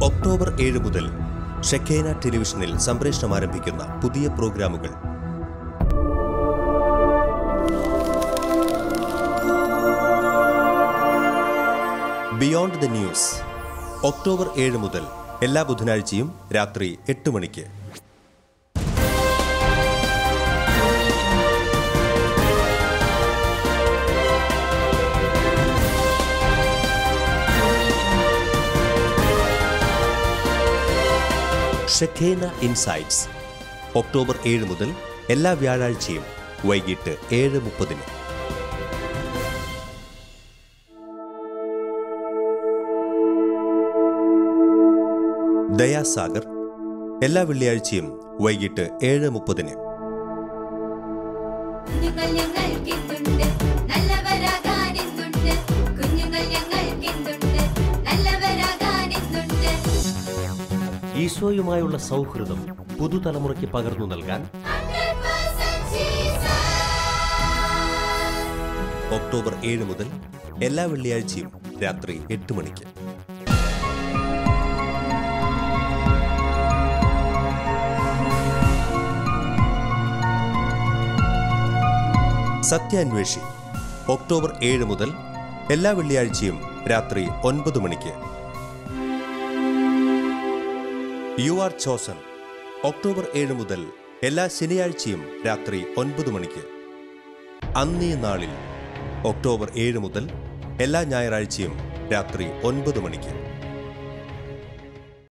October ഏഴ് മുതൽ ഷെഖേന ടെലിവിഷനിൽ സംപ്രേഷണം ആരംഭിക്കുന്ന പുതിയ പ്രോഗ്രാമുകൾ ബിയോണ്ട് ദ ന്യൂസ് ഒക്ടോബർ ഏഴ് മുതൽ എല്ലാ ബുധനാഴ്ചയും രാത്രി എട്ട് മണിക്ക് ഷെഖേന ഇൻസൈറ്റ്സ് ഒക്ടോബർ ഏഴ് മുതൽ എല്ലാ വ്യാഴാഴ്ചയും വൈകിട്ട് ഏഴ് മുപ്പതിന് ദയാസാഗർ എല്ലാ വെള്ളിയാഴ്ചയും വൈകിട്ട് ഏഴ് മുപ്പതിന് കുഞ്ഞുങ്ങൾ ഞങ്ങൾക്കെന്തുണ്ട് നല്ലവരാകാനെന്തുണ്ട് കുഞ്ഞുങ്ങൾ ഞങ്ങൾക്കെന്തുണ്ട് നല്ലവരാകാനെന്തുണ്ട് ഈശോയുമായുള്ള സൗഹൃദം പുതുതലമുറയ്ക്ക് പകർന്നു നൽകാൻ 100% Jesus. ഒക്ടോബർ ഏഴ് മുതൽ എല്ലാ വെള്ളിയാഴ്ചയും രാത്രി എട്ട് മണിക്ക് സത്യാന്വേഷി ഒക്ടോബർ ഏഴ് മുതൽ എല്ലാ വെള്ളിയാഴ്ചയും രാത്രി ഒൻപത് മണിക്ക് യു ആർ ചോസൺ ഒക്ടോബർ ഏഴ് മുതൽ എല്ലാ ശനിയാഴ്ചയും രാത്രി ഒൻപത് മണിക്ക് അന്നേ നാളിൽ ഒക്ടോബർ ഏഴ് മുതൽ എല്ലാ ഞായറാഴ്ചയും രാത്രി ഒൻപത് മണിക്ക്